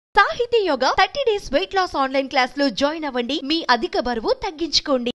సాహితీ Yoga thirty days weight loss online class లో join అవ్వండి మీ అధిక బరువు తగ్గించుకోండి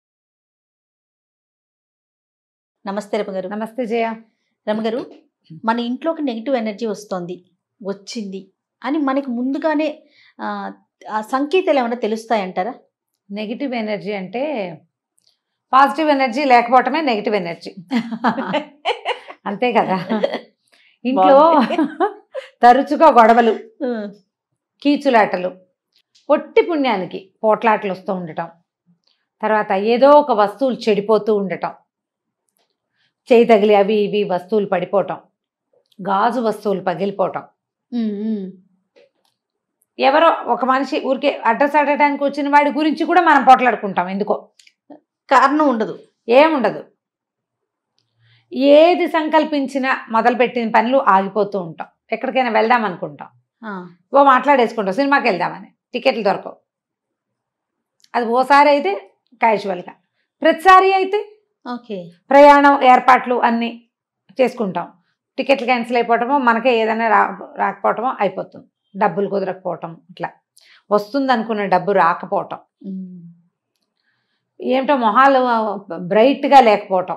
నమస్తే రమగారు నమస్తే జయ రమగారు మన ఇంట్లోకి నెగిటివ్ ఎనర్జీ వస్తోంది వచ్చింది అని మనకి ముందుగానే ఆ, ఆ సంకేతాలు ఏమైనా తెలుస్తాయంటారా నెగిటివ్ ఎనర్జీ అంటే పాజిటివ్ ఎనర్జీ లేకపోవటమే నెగిటివ్ ఎనర్జీ అంతే కదా ఇంట్లో బాగుంది. తరచుగా గొడవలు కీచులాటలు పొట్టి పుణ్యానికి పోట్లాటలు వస్తూ ఉండటం తర్వాత ఏదో ఒక వస్తువులు చెడిపోతూ ఉండటం చేయి తగిలి అవి ఇవి వస్తువులు పడిపోవటం గాజు వస్తువులు పగిలిపోవటం ఉమ్, ఉమ్. ఎవరో ఒక మనిషి ఊరికే అడ్రస్ అడగడానికి వచ్చిన వాడి గురించి కూడా మనం పోట్లాడుకుంటాం ఎందుకో కారణం ఉండదు ఏముండదు ఏది సంకల్పించినా మొదలుపెట్టిన పనులు ఆగిపోతూ ఉంటాం ఎక్కడికైనా వెళ్దాం అనుకుంటాం ఆ, ఓ మాట్లాడేసుకుంటాం సినిమాకి వెళ్దామని టికెట్లు దొరకవు అది ఓసారి అయితే క్యాజువల్గా ప్రతిసారి అయితే ఓకే ప్రయాణం ఏర్పాట్లు అన్నీ చేసుకుంటాం టికెట్లు క్యాన్సిల్ అయిపోవటమో మనకే ఏదైనా రా రాకపోవటమో అయిపోతుంది డబ్బులు కుదరకపోవటం ఇట్లా వస్తుంది అనుకున్న డబ్బు రాకపోవటం ఉమ్. ఏమిటో మొహాలు బ్రైట్గా లేకపోవటం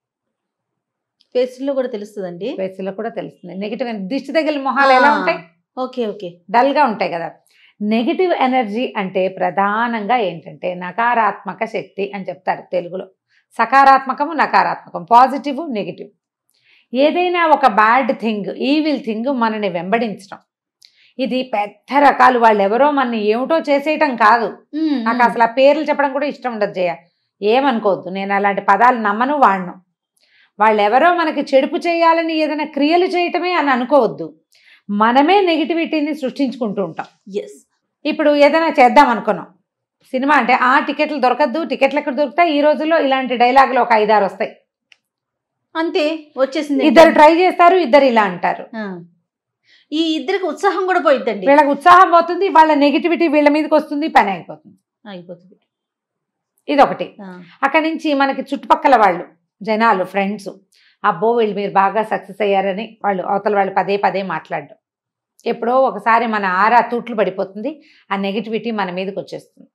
ఫేస్ లో కూడా తెలుస్తుందండి వయసులో కూడా తెలుస్తుంది నెగిటివ్ దిష్టి తగిలిన మొహాలు ఎలా ఆ. ఉంటాయి ఓకే ఓకే డల్గా ఉంటాయి కదా నెగిటివ్ ఎనర్జీ అంటే ప్రధానంగా ఏంటంటే నకారాత్మక శక్తి అని చెప్తారు తెలుగులో సకారాత్మకము నకారాత్మకం పాజిటివ్ నెగిటివ్ ఏదైనా ఒక బ్యాడ్ థింగ్ ఈవిల్ థింగ్ మనని వెంబడించడం ఇది పెద్ద రకాలు వాళ్ళు ఎవరో మనని ఏమిటో చేసేయటం కాదు ఉమ్, నాకు ఉమ్. అసలు ఆ పేర్లు చెప్పడం కూడా ఇష్టం ఉండదు జయ ఏమనుకోవద్దు నేను అలాంటి పదాలు నమ్మను వాడను వాళ్ళు ఎవరో మనకి చెడుపు చేయాలని ఏదైనా క్రియలు చేయటమే అని అనుకోవద్దు మనమే నెగిటివిటీని సృష్టించుకుంటూ ఉంటాం ఎస్ ఇప్పుడు ఏదైనా చేద్దాం అనుకున్నాం సినిమా అంటే ఆ టికెట్లు దొరకద్దు టికెట్లు ఎక్కడ దొరుకుతాయి ఈ రోజుల్లో ఇలాంటి డైలాగులు ఒక ఐదారు వస్తాయి అంతే వచ్చేసింది ఇద్దరు ట్రై చేస్తారు ఇద్దరు ఇలా అంటారు ఆ. ఈ ఇద్దరికి ఉత్సాహం కూడా పోయిద్దండి వీళ్ళకి ఉత్సాహం పోతుంది వాళ్ళ నెగిటివిటీ వీళ్ళ మీదకి వస్తుంది పని అయిపోతుంది అయిపోతుంది ఇది ఒకటి ఆ, అక్కడి నుంచి మనకి చుట్టుపక్కల వాళ్ళు జనాలు ఫ్రెండ్స్ అబ్బో వీళ్ళు మీరు బాగా సక్సెస్ అయ్యారని వాళ్ళు అవతల వాళ్ళు పదే పదే మాట్లాడడం ఎప్పుడో ఒకసారి మన ఆరా తూట్లు పడిపోతుంది ఆ నెగిటివిటీ మన మీదకి వచ్చేస్తుంది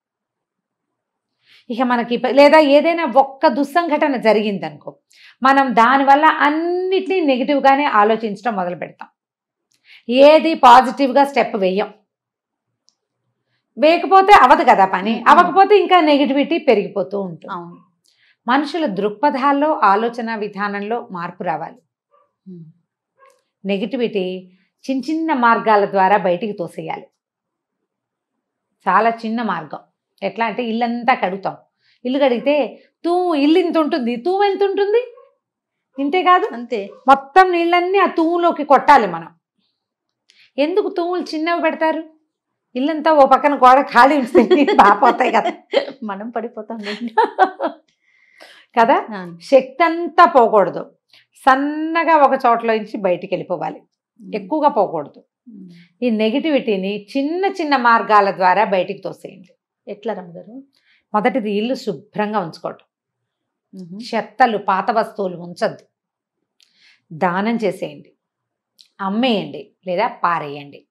ఇక మనకి ప- లేదా ఏదైనా ఒక్క దుస్సంఘటన జరిగిందనుకో మనం దానివల్ల అన్నిటినీ నెగిటివ్గానే ఆలోచించడం మొదలు పెడతాం ఏది పాజిటివ్గా స్టెప్ వేయం వేయకపోతే అవదు కదా పని మ్మ్. అవ్వకపోతే ఇంకా నెగిటివిటీ పెరిగిపోతూ ఉంటుంది అవును మనుషుల దృక్పథాల్లో ఆలోచన విధానంలో మార్పు రావాలి ఉమ్. నెగిటివిటీ చిన్న చిన్న మార్గాల ద్వారా బయటికి తోసేయాలి చాలా చిన్న మార్గం ఎట్లా అంటే ఇల్లంతా కడుగుతాం ఇల్లు కడిగితే తూ ఇల్లు ఇంత ఉంటుంది తూము ఎంత ఉంటుంది ఇంతే కాదు అంతే మొత్తం నీళ్ళన్నీ ఆ తూములోకి కొట్టాలి మనం ఎందుకు తూములు చిన్నవి పెడతారు ఇల్లంతా ఓ పక్కన గోడ ఖాళీ ఉంచితే నీళ్ళు బాగా పోతాయి కదా మనం పడిపోతాం కదా అవును. శక్తి అంతా పోకూడదు సన్నగా ఒక చోట్లోంచి బయటికి వెళ్ళిపోవాలి ఎక్కువగా పోకూడదు ఉమ్. ఈ నెగిటివిటీని చిన్న చిన్న మార్గాల ద్వారా బయటికి తోసేయండి ఎట్లా రమ్మగారు మొదటిది ఇల్లు శుభ్రంగా ఉంచుకోవటం చెత్తలు పాత వస్తువులు ఉంచద్దు దానం చేసేయండి అమ్మేయండి లేదా పారేయండి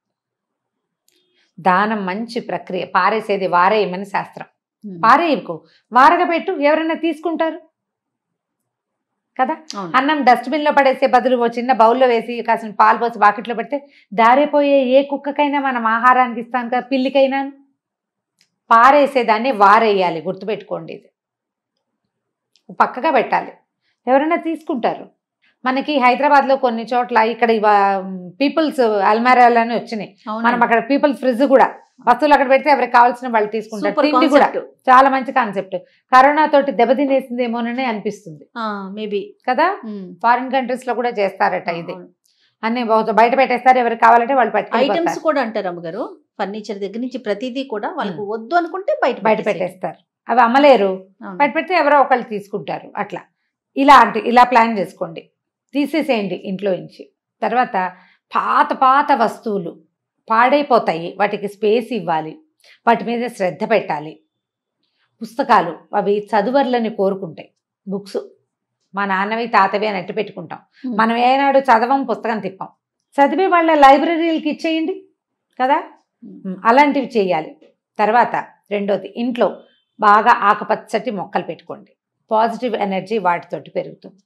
దానం మంచి ప్రక్రియ పారేసేది వారేయమని శాస్త్రం పారేయకు వారగా పెట్టు ఎవరైనా తీసుకుంటారు కదా అవును. అన్నం డస్ట్బిన్ లో పడేసే బదులు ఓ చిన్న బౌల్లో వేసి కాసిన పాలు పోసి బాకెట్లో పెడితే దారిపోయే ఏ కుక్కకైనా మనం ఆహారానికి ఇస్తాం కదా పిల్లికైనా పారేసేదాన్ని వారేయాలి గుర్తుపెట్టుకోండి ఇది పక్కగా పెట్టాలి ఎవరైనా తీసుకుంటారు మనకి హైదరాబాద్లో కొన్ని చోట్ల ఇక్కడ పీపుల్స్ అల్మారాలని వచ్చినాయి అవునండి. మనం అక్కడ పీపుల్స్ ఫ్రిడ్జ్ కూడా వస్తువులు అక్కడ పెడితే ఎవరికి కావాల్సిన వాళ్ళు తీసుకుంటారు సూపర్ తిండి కూడా కాన్సెప్ట్ చాలా మంచి కాన్సెప్ట్ కరోనా తోటి దెబ్బతినేసిందేమోనని అనిపిస్తుంది మేబీ కదా ఫారిన్ కంట్రీస్ లో కూడా చేస్తారట ఇది అవును. అన్ని బహుశా బయట పెట్టేస్తారు ఎవరికి కావాలంటే వాళ్ళు ఐటమ్స్ పట్టుకెళ్ళిపోతారు కూడా అంటారు అమ్మగారు ఫర్నిచర్ దగ్గర నుంచి ప్రతిదీ కూడా వాళ్ళకు వద్దు అనుకుంటే బయట బయట పెట్టేసేయండి. పెట్టేస్తారు అవి అమ్మలేరు అవును. బయట పెడితే ఎవరో ఒకళ్ళు తీసుకుంటారు అట్లా ఇలాంటి ఇలా ప్లాన్ చేసుకోండి తీసేసేయండి ఇంట్లో నుంచి తర్వాత పాత పాత వస్తువులు పాడైపోతాయి వాటికి స్పేస్ ఇవ్వాలి వాటి మీద శ్రద్ధ పెట్టాలి పుస్తకాలు అవి చదువర్లని కోరుకుంటాయి బుక్స్ మా నాన్నవి తాతవి అని అట్టు పెట్టుకుంటాం Hmm. మనం ఏనాడు చదవం పుస్తకం తిప్పాం చదివే వాళ్ళ లైబ్రరీలకి ఇచ్చేయండి కదా ఉమ్, అలాంటివి చేయాలి తర్వాత రెండోది ఇంట్లో బాగా ఆకుపచ్చటి మొక్కలు పెట్టుకోండి పాజిటివ్ ఎనర్జీ వాటితోటి పెరుగుతుంది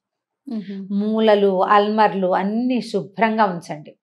మూలలు అల్మర్లు అన్నీ శుభ్రంగా ఉంచండి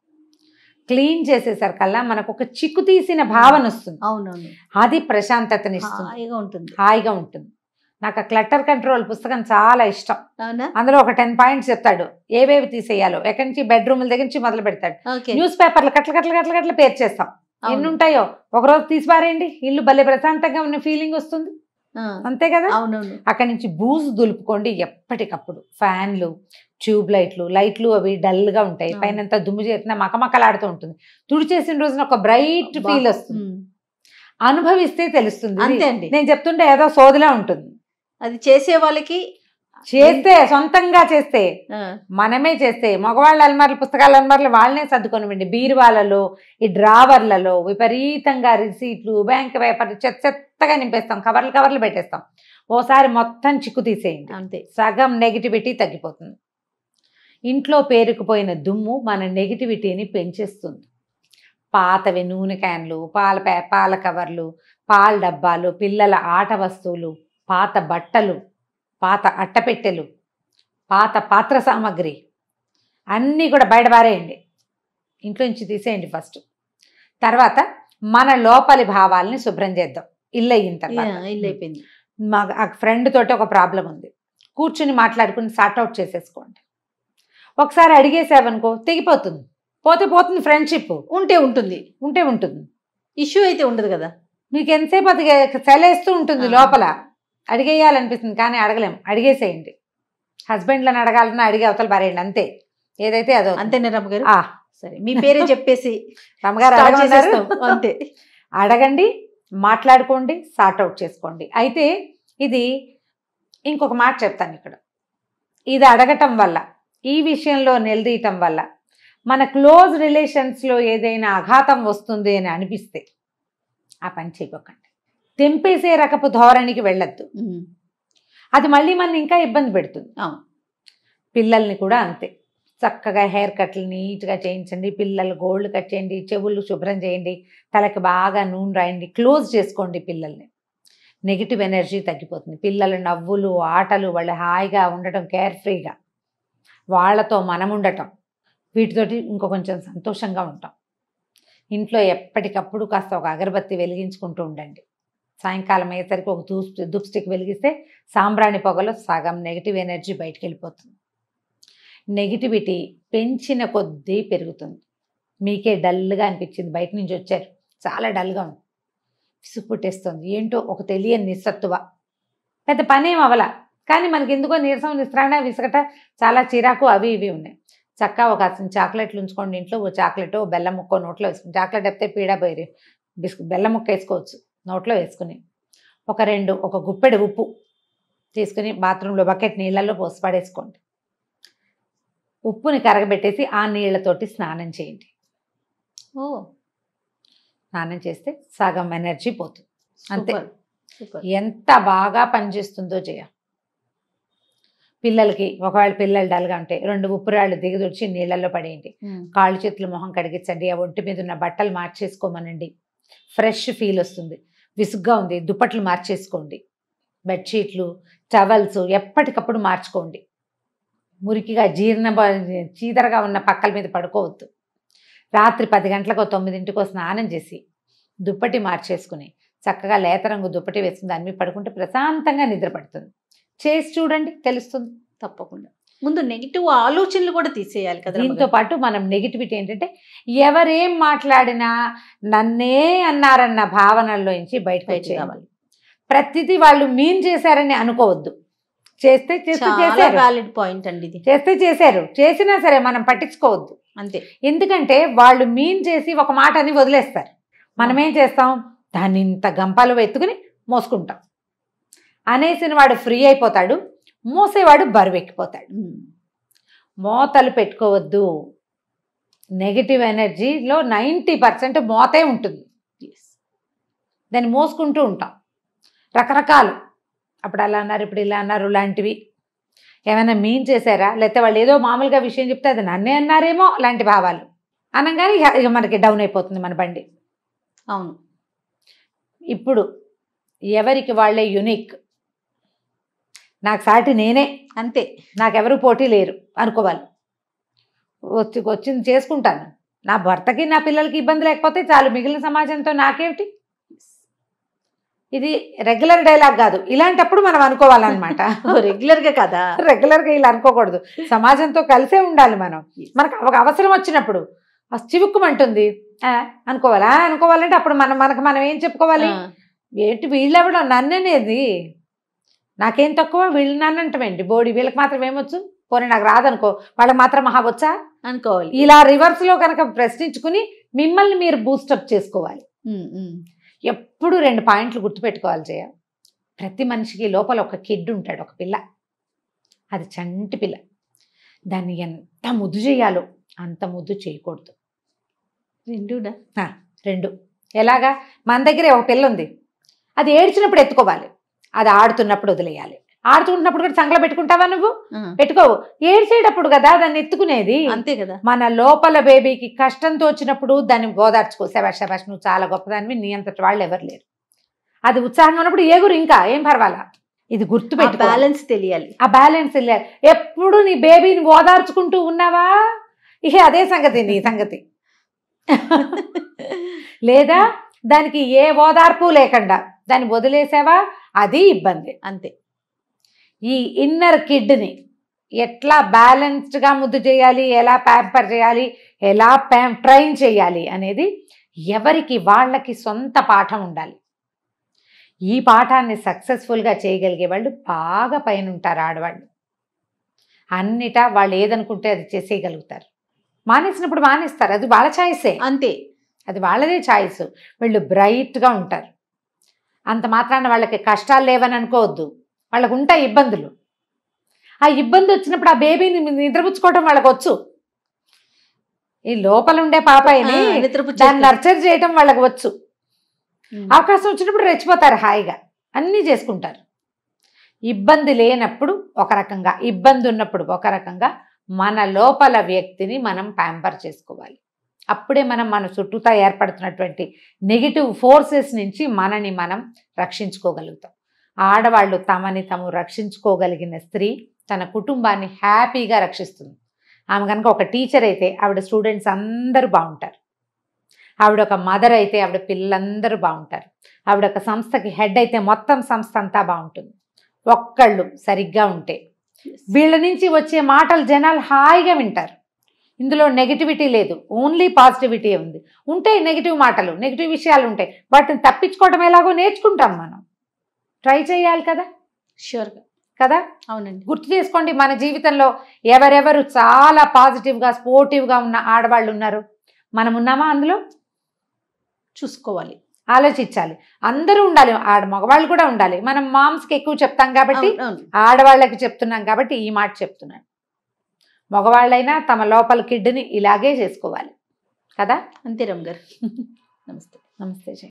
క్లీన్ చేసేసరికల్లా మనకు ఒక చిక్కు తీసిన భావన వస్తుంది అవునవును అది ప్రశాంతతనిస్తుంది హాయిగా ఉంటుంది హాయిగా ఉంటుంది నాకు ఆ క్లటర్ కంట్రోల్ పుస్తకం చాలా ఇష్టం అవునా అందులో ఒక టెన్ పాయింట్స్ చెప్తాడు ఏవేవి తీసేయాలో ఎక్కడి నుంచి బెడ్రూమ్ల దగ్గర నుంచి మొదలు పెడతాడు ఓకే న్యూస్ పేపర్లు కట్ల కట్ల కట్ల కట్ల పేరు చేస్తాం ఎన్ని అవును. ఉంటాయో ఒకరోజు తీసిపారేయండి ఇల్లు భలే ప్రశాంతంగా ఉన్న ఫీలింగ్ వస్తుంది ఆ, అంతే కదా అవునవును అక్కడి నుంచి బూజు దులుపుకోండి ఎప్పటికప్పుడు ఫ్యాన్లు ట్యూబ్ లైట్లు లైట్లు అవి డల్ గా ఉంటాయి ఆ. పైన అంతా దుమ్ము చేసిన మకమకలాడుతూ ఉంటుంది తుడిచేసిన రోజున ఒక బ్రైట్ బా. ఫీల్ వస్తుంది ఉమ్. అనుభవిస్తే తెలుస్తుంది ఇది అంతే అండి నేను చెప్తుంటే ఏదో సోదిలా ఉంటుంది అది చేసే వాళ్ళకి చేస్తే సొంతంగా చేస్తే ఆ, మనమే చేస్తే మగవాళ్ళ అల్మార్లు పుస్తకాల అల్మార్లు వాళ్ళనే సర్దుకొనివ్వండి బీరువాలలో ఈ డ్రావర్లలో విపరీతంగా రిసీట్లు బ్యాంక్ పేపర్లు చెత్త చెత్తగా నింపేస్తాం కవర్లు కవర్లు పెట్టేస్తాం ఓసారి మొత్తం చిక్కు తీసేయండి అంతే సగం నెగిటివిటీ తగ్గిపోతుంది ఇంట్లో పేరుకుపోయిన దుమ్ము మన నెగిటివిటీని పెంచేస్తుంది పాతవి నూనె క్యాన్లు పాల ప్యా పాల కవర్లు పాల డబ్బాలు పిల్లల ఆట వస్తువులు పాత బట్టలు పాత అట్టపెట్టెలు పాత పాత్ర సామాగ్రి అన్నీ కూడా బయట పారేయండి ఇంట్లో నుంచి తీసేయండి ఫస్ట్ తర్వాత మన లోపలి భావాల్ని శుభ్రం చేద్దాం ఇల్లు అయిన తర్వాత యా, ఇల్లు అయిపోయింది మా ఫ్రెండ్ తోటి ఒక ప్రాబ్లం ఉంది కూర్చుని మాట్లాడుకుని సార్ట్అవుట్ చేసేసుకోండి ఒకసారి అడిగేసావనుకో తెగిపోతుంది పోతే పోతుంది ఫ్రెండ్షిప్ ఉంటే ఉంటుంది ఉంటే ఉంటుంది ఇష్యూ అయితే ఉండదు కదా మీకు ఎంతసేపు అది చలేస్తూ ఉంటుంది ఆ. లోపల అడిగేయాలనిపిస్తుంది కానీ అడగలేం అడిగేసేయండి హస్బెండ్లను అడగాలన్నా అడిగే అవతల పారేయండి అంతే ఏదైతే అదో అంతేనా రమ్మ గారు ఆ, సరే మీ పేరే చెప్పేసి రమ్మగారు start అడగమన్నారు? చేసేస్తాం. అంతే అడగండి మాట్లాడుకోండి సార్ట్అవుట్ చేసుకోండి అయితే ఇది ఇంకొక మాట చెప్తాను ఇక్కడ ఇది అడగటం వల్ల ఈ విషయంలో నిలదీయటం వల్ల మన క్లోజ్ రిలేషన్స్లో ఏదైనా అఘాతం వస్తుంది అని అనిపిస్తే ఆ పని చేయకండి తెంపేసే రకపు ధోరణికి వెళ్ళొద్దు ఉమ్. అది మళ్ళీ మన ఇంకా ఇబ్బంది పెడుతుంది అవును పిల్లల్ని కూడా అంతే చక్కగా హెయిర్ కట్లు నీట్గా చేయించండి పిల్లలు గోల్డ్ కట్ చేయండి చెవులు శుభ్రం చేయండి తలకి బాగా నూనె రాయండి క్లోజ్ చేసుకోండి పిల్లల్ని నెగిటివ్ ఎనర్జీ తగ్గిపోతుంది పిల్లల నవ్వులు ఆటలు వాళ్ళు హాయిగా ఉండటం కేర్ ఫ్రీగా వాళ్ళతో మనం ఉండటం వీటితోటి ఇంకో కొంచెం సంతోషంగా ఉంటాం ఇంట్లో ఎప్పటికప్పుడు కాస్త ఒక అగరబత్తి వెలిగించుకుంటూ ఉండండి సాయంకాలం అయ్యేసరికి ఒక దూ దుప్ స్టిక్ వెలిగిస్తే సాంబ్రాణి పొగలో సగం నెగిటివ్ ఎనర్జీ బయటికి వెళ్ళిపోతుంది నెగిటివిటీ పెంచిన కొద్దీ పెరుగుతుంది మీకే డల్గా అనిపించింది బయట నుంచి వచ్చారు చాలా డల్గా ఉంది విసుగు పుట్టేస్తుంది ఏంటో ఒక తెలియని నిస్సత్తువ పెద్ద పనేం అవల కానీ మనకి ఎందుకో నీరసం నిస్త్రాణ విసగట చాలా చిరాకు అవి ఇవి ఉన్నాయి చక్కగా ఒక అసలు చాక్లెట్లు ఉంచుకోండి ఇంట్లో ఓ చాక్లెట్ ఓ బెల్లం ముక్క నోట్లో వేసుకుని చాక్లెట్ అయితే పీడ పోయి బిస్కెట్ బెల్లం ముక్క వేసుకోవచ్చు నోట్లో వేసుకుని ఒక రెండు ఒక గుప్పెడు ఉప్పు తీసుకుని బాత్రూంలో బకెట్ నీళ్ళల్లో పోసి పడేసుకోండి ఉప్పుని కరగబెట్టేసి ఆ నీళ్ళతోటి స్నానం చేయండి ఓ స్నానం చేస్తే సగం ఎనర్జీ పోతుంది అంతే. సూపర్ సూపర్ ఎంత బాగా పనిచేస్తుందో చేయ పిల్లలకి ఒకవేళ పిల్లలు డల్గా ఉంటే రెండు ఉప్పురాళ్ళు దిగదొచ్చి నీళ్ళల్లో పడేయండి ఉమ్. కాళ్ళు చేతులు మొహం కడిగించండి ఆ ఒంటి మీద ఉన్న బట్టలు మార్చేసుకోమనండి ఫ్రెష్ ఫీల్ వస్తుంది విసుగ్గా ఉంది దుప్పట్లు మార్చేసుకోండి బెడ్షీట్లు టవల్స్ ఎప్పటికప్పుడు మార్చుకోండి మురికిగా జీర్ణ బ- చీదరగా ఉన్న పక్కల మీద పడుకోవద్దు రాత్రి పది గంటలకు తొమ్మిదింటికో స్నానం చేసి దుప్పటి మార్చేసుకుని చక్కగా లేత రంగు దుప్పటి వేసుకుని దాని మీద పడుకుంటే ప్రశాంతంగా నిద్ర పడుతుంది చేసి చూడండి తెలుస్తుంది తప్పకుండా ముందు నెగిటివ్ ఆలోచనలు కూడా తీసేయాలి కదా రమ్మ దీంతో గారు. పాటు మనం నెగిటివిటీ ఏంటంటే ఎవరేం మాట్లాడినా నన్నే అన్నారన్న భావనల్లోంచి బయటకు బయటికి వచ్చేయాలి రావాలి. ప్రతిదీ వాళ్ళు మీన్ చేశారని అనుకోవద్దు చేస్తే చేస్తే చాలా చేశారు వ్యాలిడ్ పాయింట్ అండి ఇది చేస్తే చేశారు చేసినా సరే మనం పట్టించుకోవద్దు అంతే ఎందుకంటే వాళ్ళు మీన్ చేసి ఒక మాట అని వదిలేస్తారు మనం ఏం చేస్తాం దాన్ని ఇంత గంపాలు ఎత్తుకుని మోసుకుంటాం అనేసిన వాడు ఫ్రీ అయిపోతాడు మోసేవాడు బరువెక్కిపోతాడు ఉమ్. మోతలు పెట్టుకోవద్దు నెగిటివ్ ఎనర్జీలో నైంటీ పర్సెంట్ మోతే ఉంటుంది Yes. దాన్ని మోసుకుంటూ ఉంటాం రకరకాలు అప్పుడు అలా అన్నారు ఇప్పుడు ఇలా అన్నారు లాంటివి ఏమైనా మీన్ చేశారా లేకపోతే వాళ్ళు ఏదో మామూలుగా విషయం చెప్తే అది నన్నే అన్నారేమో లాంటి భావాలు అనగానే ఇక ఇక మనకి డౌన్ అయిపోతుంది మన బండి అవును ఇప్పుడు ఎవరికి వాళ్ళే యునిక్ నాకు సాటి నేనే అంతే నాకెవరు పోటీ లేరు అనుకోవాలి వచ్చి వచ్చింది చేసుకుంటాను నా భర్తకి నా పిల్లలకి ఇబ్బంది లేకపోతే చాలు మిగిలిన సమాజంతో నాకేమిటి ఇది రెగ్యులర్ డైలాగ్ కాదు ఇలాంటప్పుడు మనం అనుకోవాలన్నమాట రెగ్యులర్ గా కదా రెగ్యులర్గా ఇలా అనుకోకూడదు సమాజంతో కలిసే ఉండాలి మనం మనకు ఒక అవసరం వచ్చినప్పుడు ఆ చివుక్కుమంటుంది ఆ, అనుకోవాలా అనుకోవాలంటే అప్పుడు మనం మనకు మనం ఏం చెప్పుకోవాలి ఆ, ఏంటి వీళ్ళెవడం నన్ననేది నాకేం తక్కువ వీళ్ళు నన్నంటమేంటి బోడి వీళ్ళకి మాత్రం ఏమొచ్చు పోనీ నాకు రాదనుకో వాళ్ళకి మాత్రం మహా వచ్చా అనుకోవాలి ఇలా రివర్స్లో కనుక ప్రశ్నించుకుని మిమ్మల్ని మీరు బూస్టప్ చేసుకోవాలి ఉమ్, ఉమ్. ఎప్పుడు రెండు పాయింట్లు గుర్తుపెట్టుకోవాలి జయ ప్రతి మనిషికి లోపల ఒక కిడ్ ఉంటాడు ఒక పిల్ల అది చంటి పిల్ల దాన్ని ఎంత ముద్దు చేయాలో అంత ముద్దు చేయకూడదు రెండుడా ఆ, రెండు ఎలాగా మన దగ్గరే ఒక పిల్ల ఉంది అది ఏడ్చినప్పుడు ఎత్తుకోవాలి అది ఆడుతున్నప్పుడు వదిలేయాలి ఆడుతున్నప్పుడు కూడా సంగలో పెట్టుకుంటావా నువ్వు ఆ, పెట్టుకోవు ఏడ్చేటప్పుడు కదా దాన్ని ఎత్తుకునేది అంతే కదా మన లోపల బేబీకి కష్టంతో వచ్చినప్పుడు దాన్ని ఓదార్చుకో శబాష్ శబాష్ నువ్వు చాలా గొప్పదానివి నీ అంతటి వాళ్ళు ఎవరు లేరు అది ఉత్సాహంగా ఉన్నప్పుడు ఏగురు ఇంకా ఏం పర్వాలా ఇది గుర్తు పెట్టుకో బ్యాలెన్స్ తెలియాలి ఆ బ్యాలెన్స్ వెళ్ళాలి ఎప్పుడు నీ బేబీని ఓదార్చుకుంటూ ఉన్నావా ఇహే అదే సంగతి నీ సంగతి లేదా దానికి ఏ ఓదార్పు లేకుండా దాన్ని వదిలేసావా అది ఇబ్బంది అంతే ఈ ఇన్నర్ కిడ్ని ఎట్లా బ్యాలెన్స్డ్గా ముద్దు చేయాలి ఎలా ప్యాంపర్ చేయాలి ఎలా ప్యాం ట్రైన్ చేయాలి అనేది ఎవరికి వాళ్ళకి సొంత పాఠం ఉండాలి ఈ పాఠాన్ని సక్సెస్ఫుల్గా చేయగలిగే వాళ్ళు బాగా పైన ఉంటారు ఆడవాళ్ళు అన్నిటా వాళ్ళు ఏదనుకుంటే అది చేసేయగలుగుతారు మానేసినప్పుడు మానేస్తారు అది వాళ్ళ ఛాయిసే అంతే అది వాళ్ళదే ఛాయిస్ వీళ్ళు బ్రైట్గా ఉంటారు అంత మాత్రాన వాళ్ళకి కష్టాలు లేవని అనుకోవద్దు వాళ్ళకు ఉంటాయి ఇబ్బందులు ఆ ఇబ్బంది వచ్చినప్పుడు ఆ బేబీని నిద్రపుచ్చుకోవడం వాళ్ళకి వచ్చు ఈ లోపల ఉండే పాపాయిని ఆ, నిద్రపుచ్చేస్తారు. దాన్ని నర్చర్ చేయటం వాళ్ళకి వచ్చు ఉమ్. అవకాశం వచ్చినప్పుడు రెచ్చిపోతారు హాయిగా అన్నీ చేసుకుంటారు ఇబ్బంది లేనప్పుడు ఒక రకంగా ఇబ్బంది ఉన్నప్పుడు ఒక రకంగా మన లోపల వ్యక్తిని మనం ప్యాంపర్ చేసుకోవాలి అప్పుడే మనం మన చుట్టూతా ఏర్పడుతున్నటువంటి నెగిటివ్ ఫోర్సెస్ నుంచి మనని మనం రక్షించుకోగలుగుతాం ఆడవాళ్ళు తమని తాము రక్షించుకోగలిగిన స్త్రీ తన కుటుంబాన్ని హ్యాపీగా రక్షిస్తుంది ఆమె కనుక ఒక టీచర్ అయితే ఆవిడ స్టూడెంట్స్ అందరూ బాగుంటారు ఆవిడ ఒక మదర్ అయితే ఆవిడ పిల్లలందరూ బాగుంటారు ఆవిడ ఒక సంస్థకి హెడ్ అయితే మొత్తం సంస్థ అంతా బాగుంటుంది ఒక్కళ్ళు సరిగ్గా ఉంటే వీళ్ళ నుంచి వచ్చే మాటలు జనాలు హాయిగా వింటారు ఇందులో నెగిటివిటీ లేదు ఓన్లీ పాజిటివిటీ ఉంది ఉంటాయి నెగిటివ్ మాటలు నెగిటివ్ విషయాలు ఉంటాయి వాటిని తప్పించుకోవడం ఎలాగో నేర్చుకుంటాం మనం ట్రై చేయాలి కదా Sure గా కదా అవునండి గుర్తు చేసుకోండి మన జీవితంలో ఎవరెవరు చాలా పాజిటివ్గా స్పోర్టివ్గా ఉన్న ఆడవాళ్ళు ఉన్నారు మనం ఉన్నామా అందులో చూసుకోవాలి ఆలోచించాలి అందరూ ఉండాలి ఆడ మగవాళ్ళు కూడా ఉండాలి మనం మామ్స్కి ఎక్కువ చెప్తాం కాబట్టి అవును, అవును. ఆడవాళ్ళకి చెప్తున్నాం కాబట్టి ఈ మాట చెప్తున్నాను మగవాళ్ళైనా తమ లోపల కిడ్ని ఇలాగే చేసుకోవాలి కదా అంతే రమ్ గారు నమస్తే నమస్తే జయ